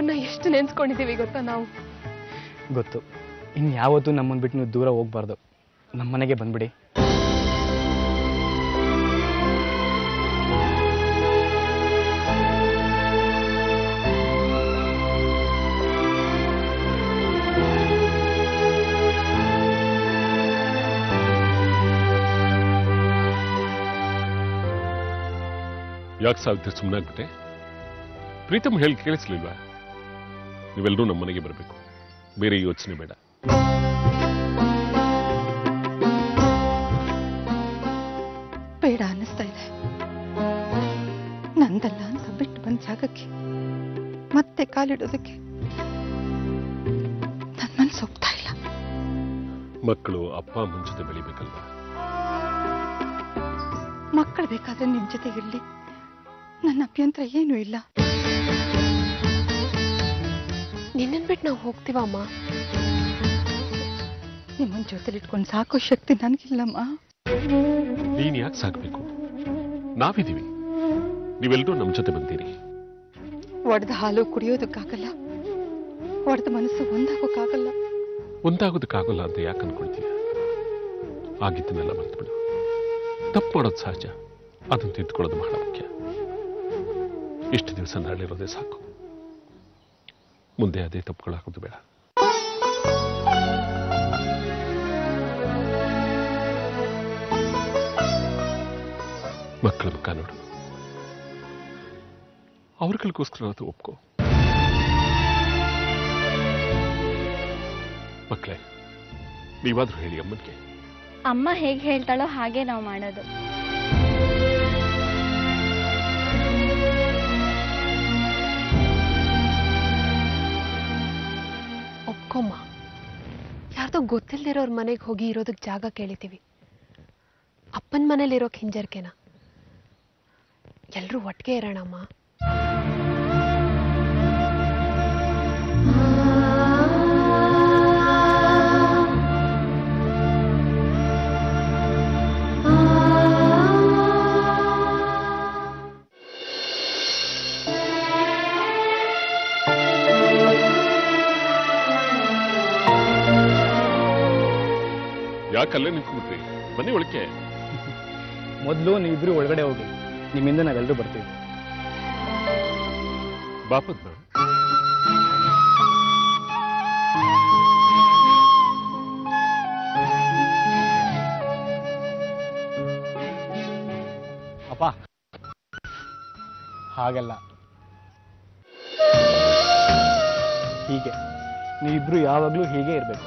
ಅಪ್ಪನ ಎಷ್ಟು ನೆನ್ಸ್ಕೊಂಡಿದೀವಿ ಗೊತ್ತಾ ನಾವು ಗೊತ್ತು ಇನ್ನು ಯಾವತ್ತೂ ನಮ್ಮನ್ನು ಬಿಟ್ಟು ನೀವು ದೂರ ಹೋಗ್ಬಾರ್ದು ನಮ್ಮ ಮನೆಗೆ ಬಂದ್ಬಿಡಿ ಯಾಕೆ ಸಾವಿತ್ರಿ ಸುಮ್ಮನಾಗ್ಬಿಟ್ಟೆ ಪ್ರೀತಮ್ ಹೇಳಿ ಕೇಳಿಸ್ಲಿಲ್ವಾ ನೀವೆಲ್ಲರೂ ನಮ್ಮ ಮನೆಗೆ ಬರಬೇಕು ಬೇರೆ ಯೋಚನೆ ಬೇಡ ಬೇಡ ಅನ್ನಿಸ್ತಾ ಇದೆ ನಂದಲ್ಲ ಅಂತ ಬಿಟ್ಟು ಬಂದ ಜಾಗಕ್ಕೆ ಮತ್ತೆ ಕಾಲಿಡೋದಕ್ಕೆ ನನ್ನ ಮನ್ಸು ಹೋಗ್ತಾ ಇಲ್ಲ ಮಕ್ಕಳು ಅಪ್ಪ ಅಮ್ಮನ ಜೊತೆ ಬೆಳಿಬೇಕಲ್ವಾ ಮಕ್ಕಳು ಬೇಕಾದ್ರೆ ನಿಮ್ ಜೊತೆಗಿರ್ಲಿ ನನ್ನ ಅಭ್ಯಂತರ ಏನೂ ಇಲ್ಲ ನಿನ್ನನ್ ಬಿಟ್ಟು ನಾವು ಹೋಗ್ತೀವಮ್ಮ ನಿಮ್ಮನ್ ಜೊತೆಲಿ ಇಟ್ಕೊಂಡು ಸಾಕೋ ಶಕ್ತಿ ನನಗಿಲ್ಲಮ್ಮ ನೀನ್ ಯಾಕೆ ಸಾಕ್ಬೇಕು ನಾವಿದ್ದೀವಿ ನೀವೆಲ್ಲರೂ ನಮ್ಮ ಜೊತೆ ಬಂದಿರಿ ಒಡೆದ ಹಾಲು ಕುಡಿಯೋದಕ್ಕಾಗಲ್ಲ ಒಡೆದ ಮನಸ್ಸು ಒಂದಾಗೋಕ್ಕಾಗಲ್ಲ ಒಂದಾಗೋದಕ್ಕಾಗಲ್ಲ ಅಂತ ಯಾಕೆ ಅನ್ಕೊಳ್ತೀಯ ಆಗಿದ್ದನ್ನೆಲ್ಲ ಮರ್ತ್ಬಿಡು ತಪ್ಪು ಮಾಡೋದು ಸಹಜ ಅದನ್ನು ತಿದ್ಕೊಳ್ಳೋದು ಬಹಳ ಮುಖ್ಯ ಇಷ್ಟು ದಿವಸ ನರಳಿರೋದೇ ಸಾಕು ಮುಂದೆ ಅದೇ ತಪ್ಪುಗಳಾಗೋದು ಬೇಡ ಮಕ್ಕಳ ಮುಖ ನೋಡು ಅವ್ರಗಳಿಗೋಸ್ಕರ ಅದು ಒಪ್ಕೋ ಮಕ್ಕಳೇ ನೀವಾದ್ರೂ ಹೇಳಿ ಅಮ್ಮನಿಗೆ ಅಮ್ಮ ಹೇಗೆ ಹೇಳ್ತಾಳೋ ಹಾಗೆ ನಾವು ಮಾಡೋದು ಒಪ್ಕೊಮ್ಮ ಯಾರ್ದೋ ಗೊತ್ತಿಲ್ದಿರೋರ್ ಮನೆಗೆ ಹೋಗಿ ಇರೋದಕ್ಕೆ ಜಾಗ ಕೇಳಿತೀವಿ ಅಪ್ಪನ ಮನೇಲಿರೋಕ್ ಹಿಂಜರ್ಕೆನ ಎಲ್ರೂ ಒಟ್ಟಿಗೆ ಇರೋಣಮ್ಮ ಯಾಕಲ್ಲೇ ನಿಂತ್ಬಿಟ್ರಿ ಬನ್ನಿ ಒಳಕ್ಕೆ ಮೊದಲು ನೀವಿಬ್ರು ಒಳಗಡೆ ಹೋಗಿ ನಿಮ್ಮಿಂದ ನಾವೆಲ್ಲರೂ ಬರ್ತೀವಿ ಬಾಪದ್ನ ಅಪ್ಪ ಹಾಗಲ್ಲ ಹೀಗೆ ನೀವಿಬ್ರು ಯಾವಾಗಲೂ ಹೀಗೆ ಇರಬೇಕು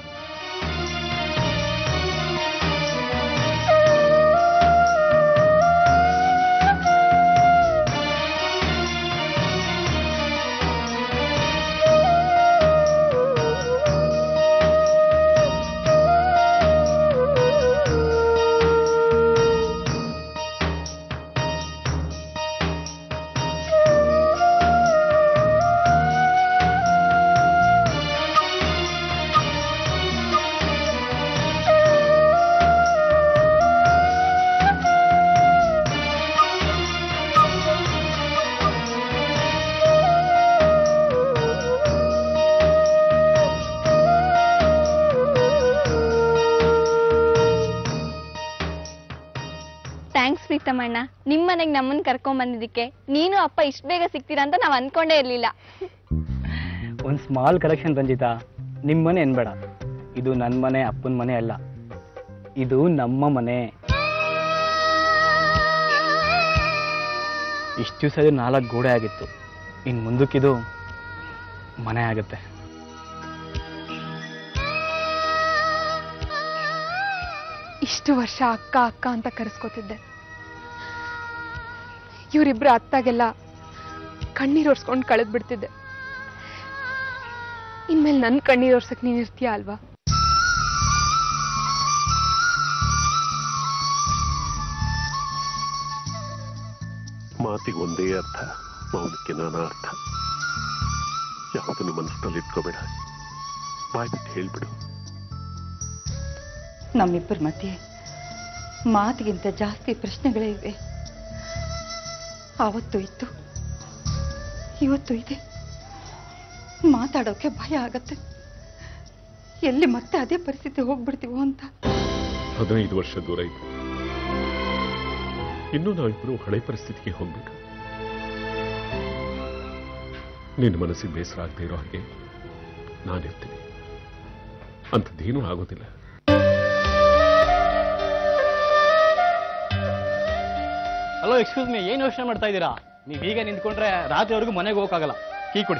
ಥ್ಯಾಂಕ್ಸ್ ಪ್ರೀತಮಣ್ಣ ನಿಮ್ಮ ಮನೆಗೆ ನಮ್ಮನ್ನ ಕರ್ಕೊಂಡ್ ಬಂದಿದ್ದಕ್ಕೆ ನೀನು ಅಪ್ಪ ಇಷ್ಟು ಬೇಗ ಸಿಗ್ತೀರಾ ಅಂತ ನಾವು ಅನ್ಕೊಂಡೇ ಇರ್ಲಿಲ್ಲ ಒಂದು ಸ್ಮಾಲ್ ಕಲೆಕ್ಷನ್ ರಂಜಿತಾ ನಿಮ್ಮ ಮನೆ ಅನ್ಬೇಡ ಇದು ನನ್ನ ಮನೆ ಅಪ್ಪನ ಮನೆ ಅಲ್ಲ ಇದು ನಮ್ಮ ಮನೆ ಇಷ್ಟು ದಿವಸ ಇದು ನಾಲ್ಕು ಗೋಡೆ ಆಗಿತ್ತು ಇನ್ನು ಮುಂದಕ್ಕಿದು ಮನೆ ಆಗುತ್ತೆ ಇಷ್ಟು ವರ್ಷ ಅಕ್ಕ ಅಕ್ಕ ಅಂತ ಕರೆಸ್ಕೊತಿದ್ದೆ ಇವರಿಬ್ರು ಅತ್ತಾಗೆಲ್ಲ ಕಣ್ಣೀರ್ ಒರ್ಸ್ಕೊಂಡು ಕಳೆದ್ ಬಿಡ್ತಿದ್ದೆ ಇನ್ಮೇಲೆ ನನ್ನ ಕಣ್ಣೀರ್ ಒರ್ಸಕ್ ನೀನ್ ಇರ್ತೀಯ ಅಲ್ವಾ ಮಾತಿಗೆ ಒಂದೇ ಅರ್ಥ ಮೌನಕ್ಕೆ ನಾನಾ ಅರ್ಥ ಯಾವುದನ್ನು ಮನಸ್ಸಿನಲ್ಲಿ ಇಟ್ಕೋಬೇಡ ಬಾಯ್ ಬಿಟ್ಟು ಹೇಳ್ಬಿಡು ನಮ್ಮಿಬ್ಬರ ಮಧ್ಯೆ ಮಾತಿಗಿಂತ ಜಾಸ್ತಿ ಪ್ರಶ್ನೆಗಳೇ ಇವೆ ಆವತ್ತು ಇತ್ತು ಇವತ್ತು ಇದೆ ಮಾತಾಡೋಕೆ ಭಯ ಆಗತ್ತೆ ಎಲ್ಲಿ ಮತ್ತೆ ಅದೇ ಪರಿಸ್ಥಿತಿ ಹೋಗ್ಬಿಡ್ತೀವೋ ಅಂತ ಹದಿನೈದು ವರ್ಷ ದೂರ ಇತ್ತು ಇನ್ನೂ ನಾವಿಬ್ಬರು ಹಳೆ ಪರಿಸ್ಥಿತಿಗೆ ಹೋಗ್ಬೇಕು ನಿನ್ನ ಮನಸ್ಸಿಗೆ ಬೇಸರ ಆಗದೆ ಇರೋ ಹಾಗೆ ನಾನಿರ್ತೀನಿ ಅಂಥದ್ದೇನೂ ಆಗೋದಿಲ್ಲ ಹಲೋ ಎಕ್ಸ್ಕ್ಯೂಸ್ ಮೀ ಏನು ಯೋಚನೆ ಮಾಡ್ತಾ ಇದ್ದೀರಾ ನೀವು ಹೀಗೆ ನಿಂತ್ಕೊಂಡ್ರೆ ರಾತ್ರಿವರೆಗೂ ಮನೆಗೆ ಹೋಗಕ್ಕಾಗಲ್ಲ ಕೀ ಕೊಡಿ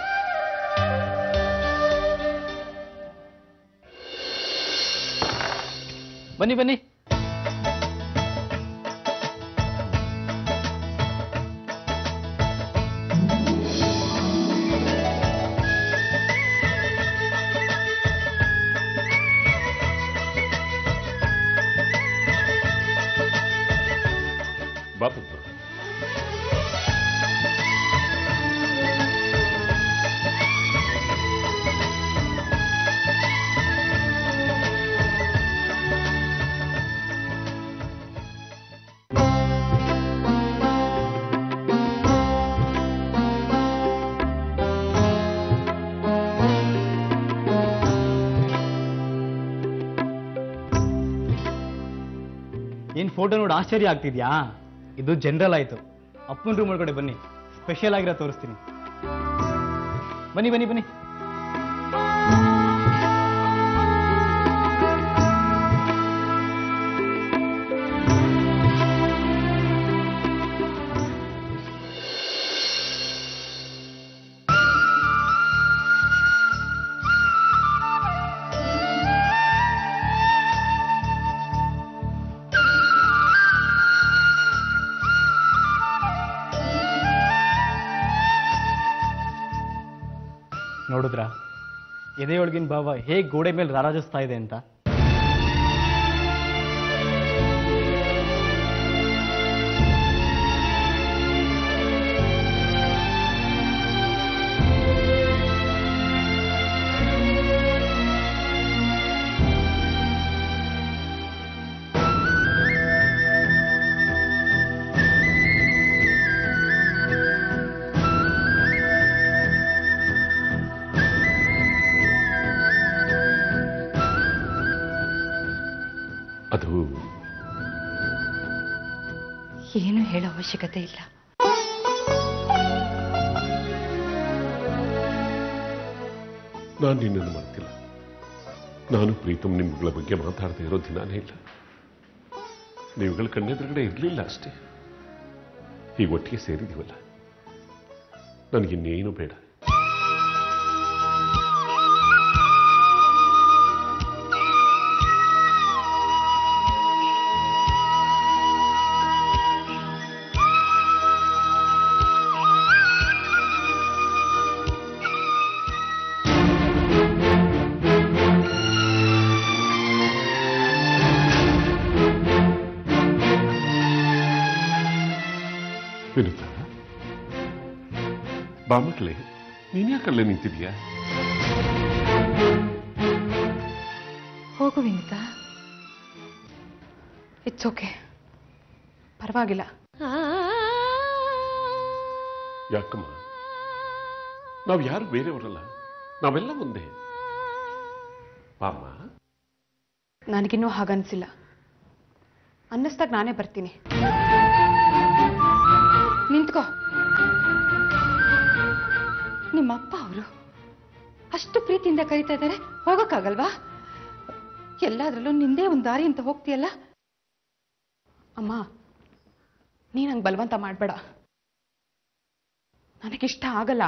ಬನ್ನಿ ಬನ್ನಿ ಬಾಬು ಏನ್ ಫೋಟೋ ನೋಡಿ ಆಶ್ಚರ್ಯ ಆಗ್ತಿದ್ಯಾ ಇದು ಜನರಲ್ ಆಯ್ತು ಅಪ್ಪನ ರೂಮ್ ಒಳಗಡೆ ಬನ್ನಿ ಸ್ಪೆಷಲ್ ಆಗಿರೋ ತೋರಿಸ್ತೀನಿ ಬನ್ನಿ ಬನ್ನಿ ಬನ್ನಿ ನೋಡಿದ್ರ ಎದೆಯೊಳಗಿನ ಭಾವ ಹೇಗೆ ಗೋಡೆ ಮೇಲೆ ರಾರಾಜಿಸ್ತಾ ಇದೆ ಅಂತ ಅದು ಏನು ಹೇಳೋ ಅವಶ್ಯಕತೆ ಇಲ್ಲ ನಾನು ನಿನ್ನನ್ನು ಮಾಡ್ತಿಲ್ಲ ನಾನು ಪ್ರೀತಮ್ ನಿಮ್ಗಳ ಬಗ್ಗೆ ಮಾತಾಡದೇ ಇರೋ ದಿನಾನೇ ಇಲ್ಲ ನೀವುಗಳ ಕಣ್ಣೆದುರುಗಡೆ ಇರಲಿಲ್ಲ ಅಷ್ಟೇ ಈಗ ಒಟ್ಟಿಗೆ ಸೇರಿದೀವಲ್ಲ ನನಗಿನ್ನೇನು ಬೇಡ ವಿನುತ ಬಾ ಮಕ್ಕಳೇ ನೀನ್ಯಾಕಲ್ಲೇ ನಿಂತಿದ್ಯಾ ಹೋಗು ವಿನಿತಾ ಇಟ್ಸ್ ಓಕೆ ಪರವಾಗಿಲ್ಲ ಯಾಕಮ್ಮ ನಾವು ಯಾರು ಬೇರೆಯವರಲ್ಲ ನಾವೆಲ್ಲ ಒಂದೇ ಬಾಮ್ಮ ನನಗಿನ್ನೂ ಹಾಗನ್ಸಿಲ್ಲ ಅನ್ನಿಸ್ದಾಗ ನಾನೇ ಬರ್ತೀನಿ ನಿಂತ್ಕೋ ನಿಮ್ಮಪ್ಪ ಅವರು ಅಷ್ಟು ಪ್ರೀತಿಯಿಂದ ಕರೀತಾ ಇದ್ದಾರೆ ಹೋಗೋಕ್ಕಾಗಲ್ವಾ ಎಲ್ಲಾದ್ರಲ್ಲೂ ನಿಂದೇ ಒಂದು ದಾರಿ ಅಂತ ಹೋಗ್ತೀಯಲ್ಲ ಅಮ್ಮ ನೀ ನಂಗೆ ಬಲವಂತ ಮಾಡಬೇಡ ನನಗಿಷ್ಟ ಆಗಲ್ಲ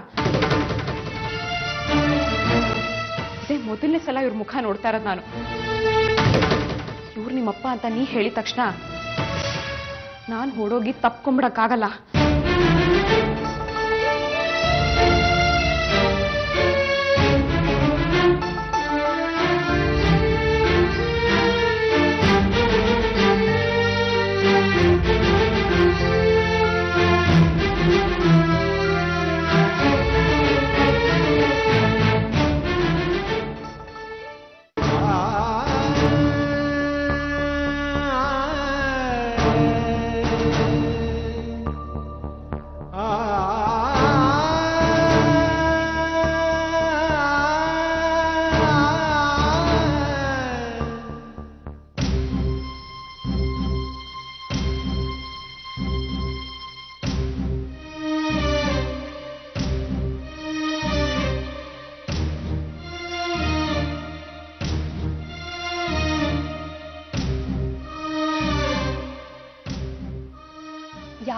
ಇದೇ ಮೊದಲನೇ ಸಲ ಇವ್ರ ಮುಖ ನೋಡ್ತಾ ಇರೋದು ನಾನು ಇವ್ರು ನಿಮ್ಮಪ್ಪ ಅಂತ ನೀ ಹೇಳಿದ ತಕ್ಷಣ ನಾನು ಹೊಡೋಗಿ ತಪ್ಕೊಂಬಿಡಕ್ಕಾಗಲ್ಲ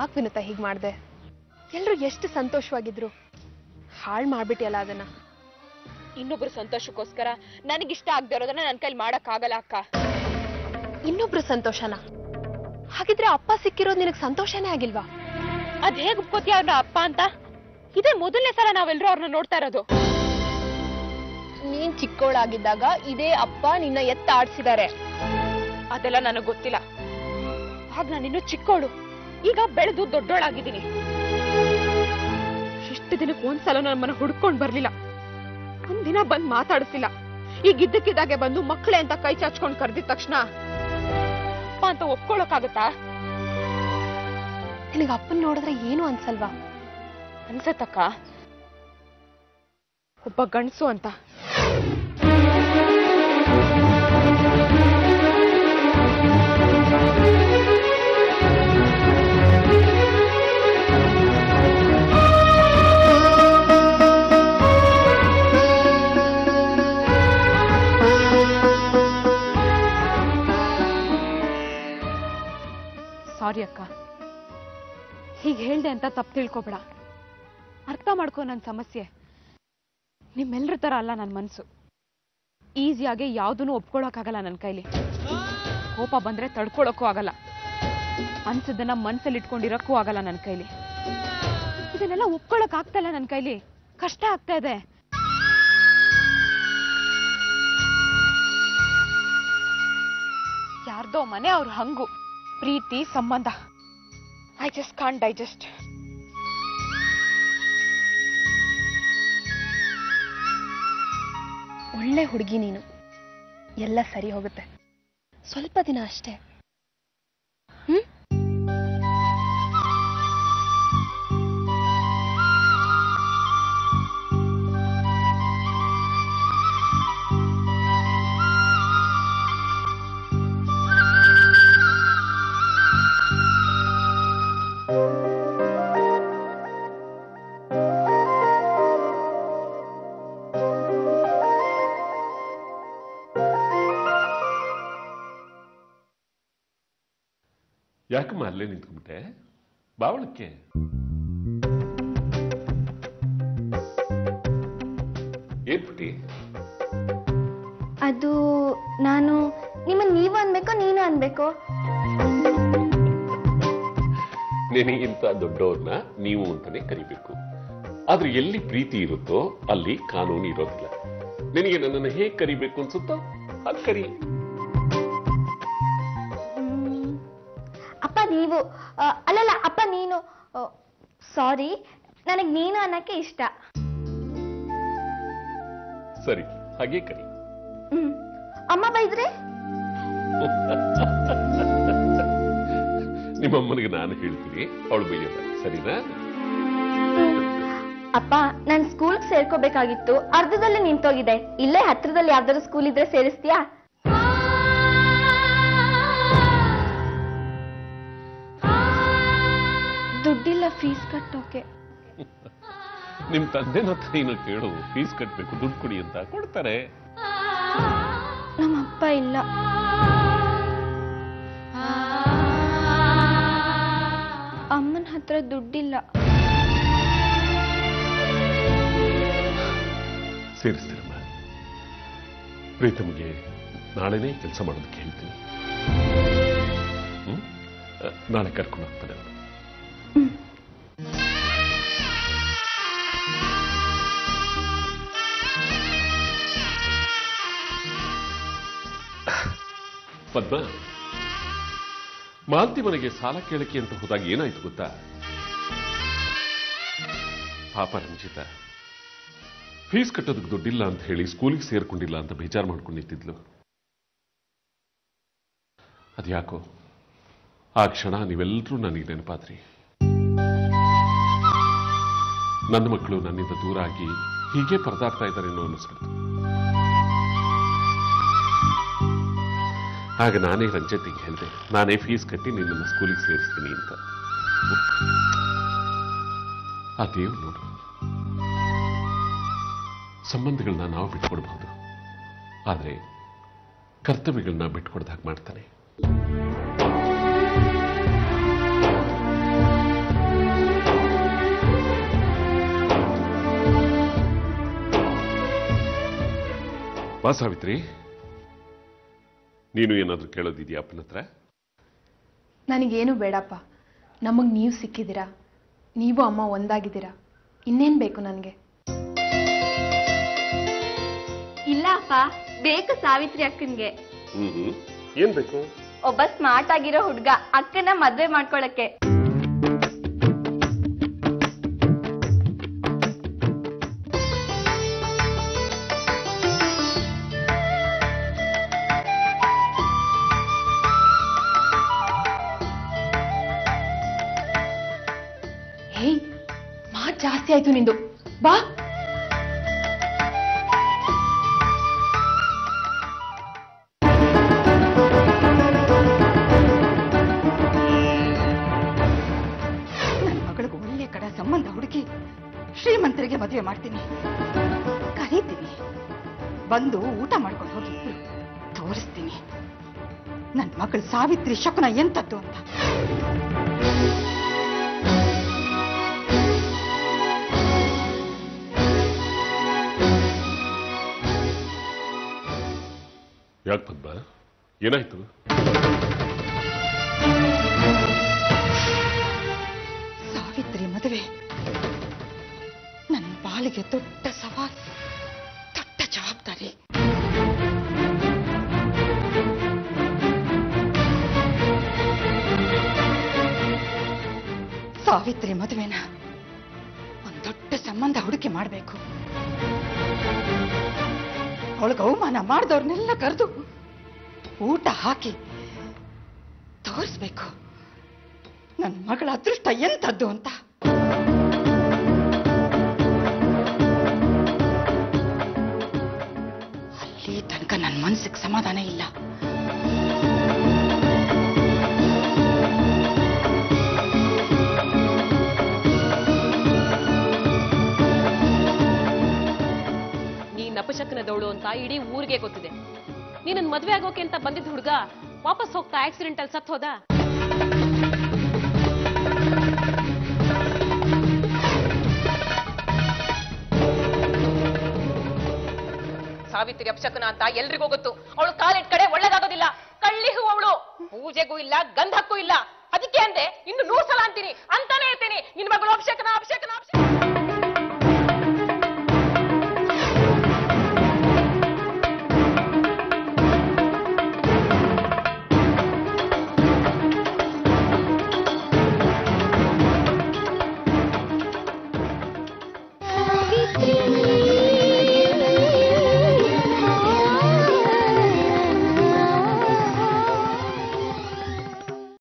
ಯಾಕೆ ವಿನುತ ಹೀಗೆ ಮಾಡಿದೆ ಎಲ್ಲರೂ ಎಷ್ಟು ಸಂತೋಷವಾಗಿದ್ರು ಹಾಳು ಮಾಡ್ಬಿಟ್ಟಿಯಲ್ಲ ಅದನ್ನ ಇನ್ನೊಬ್ರ ಸಂತೋಷಕ್ಕೋಸ್ಕರ ನನಗಿಷ್ಟ ಆಗದೆ ಇರೋದನ್ನ ನನ್ನ ಕೈಲಿ ಮಾಡಕ್ಕಾಗಲ್ಲ ಅಕ್ಕ ಇನ್ನೊಬ್ರು ಸಂತೋಷನ ಹಾಗಿದ್ರೆ ಅಪ್ಪ ಸಿಕ್ಕಿರೋದು ನಿನಗೆ ಸಂತೋಷನೇ ಆಗಿಲ್ವಾ ಅದ್ ಹೇಗ್ ಒಪ್ಕೋತೀಯ ಅವ್ರ ಅಪ್ಪ ಅಂತ ಇದೇ ಮೊದಲನೇ ಸಲ ನಾವೆಲ್ಲರೂ ಅವ್ರನ್ನ ನೋಡ್ತಾ ಇರೋದು ನೀನ್ ಚಿಕ್ಕವಳಾಗಿದ್ದಾಗ ಇದೇ ಅಪ್ಪ ನಿನ್ನ ಎತ್ತ ಆಡ್ಸಿದ್ದಾರೆ ಅದೆಲ್ಲ ನನಗ್ ಗೊತ್ತಿಲ್ಲ ಆಗ ನಾನಿನ್ನು ಚಿಕ್ಕವಳು ಈಗ ಬೆಳೆದು ದೊಡ್ಡೋಳಾಗಿದ್ದೀನಿ ಎಷ್ಟು ದಿನಕ್ಕೆ ಒಂದ್ಸಲ ನಮ್ಮನ್ನ ಹುಡ್ಕೊಂಡ್ ಬರ್ಲಿಲ್ಲ ಒಂದಿನ ಬಂದ್ ಮಾತಾಡಿಸಿಲ್ಲ ಈಗ ಇದ್ದಕ್ಕಿದ್ದಾಗೆ ಬಂದು ಮಕ್ಕಳೇ ಅಂತ ಕೈ ಚಾಚ್ಕೊಂಡ್ ಕರ್ದಿದ ತಕ್ಷಣ ಅಪ್ಪ ಅಂತ ಒಪ್ಕೊಳಕ್ಕಾಗತ್ತಾ ನಿನಗೆ ಅಪ್ಪನ್ ನೋಡಿದ್ರೆ ಏನು ಅನ್ಸಲ್ವಾ ಅನ್ಸತ್ತಕ್ಕ ಒಬ್ಬ ಗಂಡಸು ಅಂತ ಸಾರಿ ಅಕ್ಕ ಹೀಗೆ ಹೇಳ್ದೆ ಅಂತ ತಪ್ಪು ತಿಳ್ಕೊಬೇಡ ಅರ್ಥ ಮಾಡ್ಕೊ ನನ್ನ ಸಮಸ್ಯೆ ನಿಮ್ಮೆಲ್ಲರ ಥರ ಅಲ್ಲ ನನ್ನ ಮನಸ್ಸು ಈಸಿಯಾಗಿ ಯಾವುದನ್ನು ಒಪ್ಕೊಳಕ್ಕಾಗಲ್ಲ ನನ್ನ ಕೈಲಿ ಕೋಪ ಬಂದ್ರೆ ತಡ್ಕೊಳಕ್ಕೂ ಆಗಲ್ಲ ಅನ್ಸದನ್ನ ಮನ್ಸಲ್ಲಿ ಇಟ್ಕೊಂಡಿರಕ್ಕೂ ಆಗಲ್ಲ ನನ್ನ ಕೈಲಿ ಇದನ್ನೆಲ್ಲ ಒಪ್ಕೊಳಕ್ ಆಗ್ತಾ ಇಲ್ಲ ನನ್ನ ಕೈಲಿ ಕಷ್ಟ ಆಗ್ತಾ ಇದೆ ಯಾರ್ದೋ ಮನೆ ಅವ್ರ ಹಂಗು ಪ್ರೀತಿ ಸಂಬಂಧ ಐ ಜಸ್ಟ್ ಕಾನ್ ಡೈಜೆಸ್ಟ್ ಒಳ್ಳೆ ಹುಡುಗಿ ನೀನು ಎಲ್ಲ ಸರಿ ಹೋಗುತ್ತೆ ಸ್ವಲ್ಪ ದಿನ ಅಷ್ಟೇ ಹ್ಮ್ ಯಾಕಮ್ಮ ಅಲ್ಲೇ ನಿಂತ್ಕೊಂಡ್ಬಿಟ್ಟೆ ಬಾವಳಕ್ಕೆ ಏನ್ ಪುಟಿ ಅದು ನಾನು ನಿಮ್ಮನ್ನ ನೀವು ಅನ್ಬೇಕು ನೀನು ಅನ್ಬೇಕು ನಿನಗಿಂತ ದೊಡ್ಡವ್ರನ್ನ ನೀವು ಅಂತಾನೆ ಕರಿಬೇಕು ಆದ್ರೆ ಎಲ್ಲಿ ಪ್ರೀತಿ ಇರುತ್ತೋ ಅಲ್ಲಿ ಕಾನೂನು ಇರೋದಿಲ್ಲ ನಿನಗೆ ನನ್ನನ್ನು ಹೇಗೆ ಕರಿಬೇಕು ಅನ್ಸುತ್ತೋ ಅದು ಕರಿ ಮ್, ಅಪ್ಪ ನೀವು ಆ, ಅಲ್ಲಲ್ಲ ಅಪ್ಪ ನೀನು ಸಾರಿ ನನಗೆ ನೀನು ಅನ್ನಕ್ಕೆ ಇಷ್ಟ ಸರಿ ಹಾಗೆ ಕರಿ ಹ್ಮ್ ಅಮ್ಮ ಬೈದ್ರೆ ನಿಮ್ಮಮ್ಮನಿಗೆ ನಾನು ಹೇಳ್ತೀನಿ ಅವಳು ಬೈಯೋದ ಸರಿನಾ ಅಪ್ಪ ನಾನ್ ಸ್ಕೂಲ್ಗೆ ಸೇರ್ಕೋಬೇಕಾಗಿತ್ತು ಅರ್ಧದಲ್ಲಿ ನಿಂತೋಗಿದೆ ಇಲ್ಲೇ ಹತ್ರದಲ್ಲಿ ಯಾವ್ದಾದ್ರು ಸ್ಕೂಲ್ ಇದ್ರೆ ಸೇರಿಸ್ತೀಯಾ ದುಡ್ಡಿಲ್ಲ ಫೀಸ್ ಕಟ್ಟೋಕೆ ನಿಮ್ ತಂದೆನ ಹತ್ರ ಏನೋ ಕೇಳು ಫೀಸ್ ಕಟ್ಬೇಕು ದುಡ್ಡು ಕೊಡಿ ಅಂತ ಕೊಡ್ತಾರೆ ನಮ್ಮ ಅಪ್ಪ ಇಲ್ಲ ಅಮ್ಮನ ಹತ್ರ ದುಡ್ಡಿಲ್ಲ ಸೇರಿಸ್ತೀರಮ್ಮ ಪ್ರೀತಮ್ಗೆ ನಾಳೆನೇ ಕೆಲಸ ಮಾಡೋದಕ್ಕೆ ಹೇಳ್ತೀನಿ ಹ್ಮ್? ಅಹ್, ನಾಳೆ ಕರ್ಕೊಂಡು ಹೋಗ್ತಾನೆ ಅವ್ನು. ಪದ್ಮ ಮಾಲ್ತಿ ಮನೆಗೆ ಸಾಲ ಕೇಳಕ್ಕೆ ಅಂತ ಹೋದಾಗ ಏನಾಯ್ತು ಗೊತ್ತಾ ಪಾಪ ರಂಜಿತಾ ಫೀಸ್ ಕಟ್ಟೋದಕ್ಕೆ ದುಡ್ಡಿಲ್ಲ ಅಂತ ಹೇಳಿ ಸ್ಕೂಲಿಗೆ ಸೇರ್ಕೊಂಡಿಲ್ಲ ಅಂತ ಬೇಜಾರು ಮಾಡ್ಕೊಂಡು ನಿಂತಿದ್ಲು ಅದ್ಯಾಕೋ ಆ ಕ್ಷಣ ನೀವೆಲ್ಲರೂ ನನಗೆ ನೆನಪಾದ್ರಿ ನನ್ನ ಮಕ್ಕಳು ನನ್ನಿಂದ ದೂರ ಆಗಿ ಹೀಗೆ ಪರದಾಡ್ತಾ ಇದ್ದಾರೇನೋ ಅನ್ನಿಸ್ಬಿಡ್ತು ಆಗ ನಾನೇ ರಂಜತಿಗೆ ಹೇಳಿದೆ ನಾನೇ ಫೀಸ್ ಕಟ್ಟಿ ನಿನ್ನನ್ನು ಸ್ಕೂಲಿಗೆ ಸೇರಿಸ್ತೀನಿ ಅಂತ ಆ ದೇವ್ ನೋಡು ಸಂಬಂಧಗಳನ್ನ ನಾವು ಬಿಟ್ಕೊಡ್ಬಹುದು ಆದರೆ ಕರ್ತವ್ಯಗಳನ್ನ ಬಿಟ್ಕೊಡ್ದಾಗ ಮಾಡ್ತಾನೆ ಬಾ ಸಾವಿತ್ರಿ ನೀನು ಏನಾದರೂ ಕೇಳೋದಿದೆಯಾ ಅಪ್ಪನ ಹತ್ರ ನನಗೇನು ಬೇಡಪ್ಪ ನಮಗೆ ನೀವು ಸಿಕ್ಕಿದ್ದೀರಾ ನೀವು ಅಮ್ಮ ಒಂದಾಗಿದ್ದೀರಾ ಇನ್ನೇನು ಬೇಕು ನನಗೆ ಇಲ್ಲ ಅಪ್ಪ ಬೇಕು ಸಾವಿತ್ರಿ ಅಕ್ಕನ್ಗೆ ಹ್ಮ್ ಹ್ಮ್ ಏನ್ ಬೇಕು ಒಬ್ಬ ಸ್ಮಾರ್ಟ್ ಆಗಿರೋ ಹುಡ್ಗ ಅಕ್ಕನ ಮದ್ವೆ ಮಾಡ್ಕೊಳಕ್ಕೆ ಹೇಯ್ ಮಾತು ಜಾಸ್ತಿ ಆಯ್ತು ನಿಂದು ಬಾ ನನ್ನ ಮಗಳಿಗೆ ಒಳ್ಳೆ ಕಡೆ ಸಂಬಂಧ ಹುಡುಕಿ ಶ್ರೀಮಂತರಿಗೆ ಮದುವೆ ಮಾಡ್ತೀನಿ ಕರೀತೀನಿ ಬಂದು ಊಟ ಮಾಡ್ಕೊಂಡು ಹೋಗಿ ಇಬ್ರು. ತೋರಿಸ್ತೀನಿ ನನ್ನ ಮಗಳು ಸಾವಿತ್ರಿ ಶಕುನ ಎಂತದ್ದು ಅಂತ ಯಾಕೆ ಪದ್ಮ ಏನಾಯ್ತು ಸಾವಿತ್ರಿ ಮದುವೆ ನನ್ನ ಬಾಳಿಗೆ ದೊಡ್ಡ ಸವಾಲ್ ದೊಡ್ಡ ಜವಾಬ್ದಾರಿ ಸಾವಿತ್ರಿ ಮದುವೆನ ಒಂದ್ ದೊಡ್ಡ ಸಂಬಂಧ ಹುಡುಕಿ ಮಾಡಬೇಕು ಅವಳಿಗೆ ಅವಮಾನ ಮಾಡಿದವ್ರನ್ನೆಲ್ಲ ಕರೆದು ಊಟ ಹಾಕಿ ತೋರಿಸ್ಬೇಕು ನನ್ನ ಮಗಳ ಅದೃಷ್ಟ ಎಂಥದ್ದು ಅಂತ ಅಲ್ಲಿ ತನಕ ನನ್ನ ಮನಸ್ಸಿಗೆ ಸಮಾಧಾನ ಇಲ್ಲ ನೀನ್ ಅಪಶಕನದವಳು ಅಂತ ಇಡೀ ಊರಿಗೆ ಗೊತ್ತಿದೆ ನೀನನ್ ಮದ್ವೆ ಆಗೋಕೆ ಅಂತ ಬಂದಿದ್ದ ಹುಡುಗ ವಾಪಸ್ ಹೋಗ್ತಾ ಆಕ್ಸಿಡೆಂಟ್ ಅಲ್ಲಿ ಸತ್ ಹೋದ ಸಾವಿತ್ರಿ ಅಪಶಕನ ಅಂತ ಎಲ್ರಿಗೂ ಗೊತ್ತು ಅವಳು ಕಾಲಿಟ್ ಕಡೆ ಒಳ್ಳೇದಾಗೋದಿಲ್ಲ ಕಳ್ಳಿ ಹೂ ಅವಳು ಪೂಜೆಗೂ ಇಲ್ಲ ಗಂಧಕ್ಕೂ ಇಲ್ಲ ಅದಕ್ಕೆ ಅಂದೆ ಇನ್ನು ನೂರ್ ಸಲ ಅಂತೀನಿ ಅಂತಾನೆ ಇರ್ತೀನಿ ನಿನ್ ಮಗಳು ಅಭಿಷೇಕನ ಅಭಿಷೇಕನ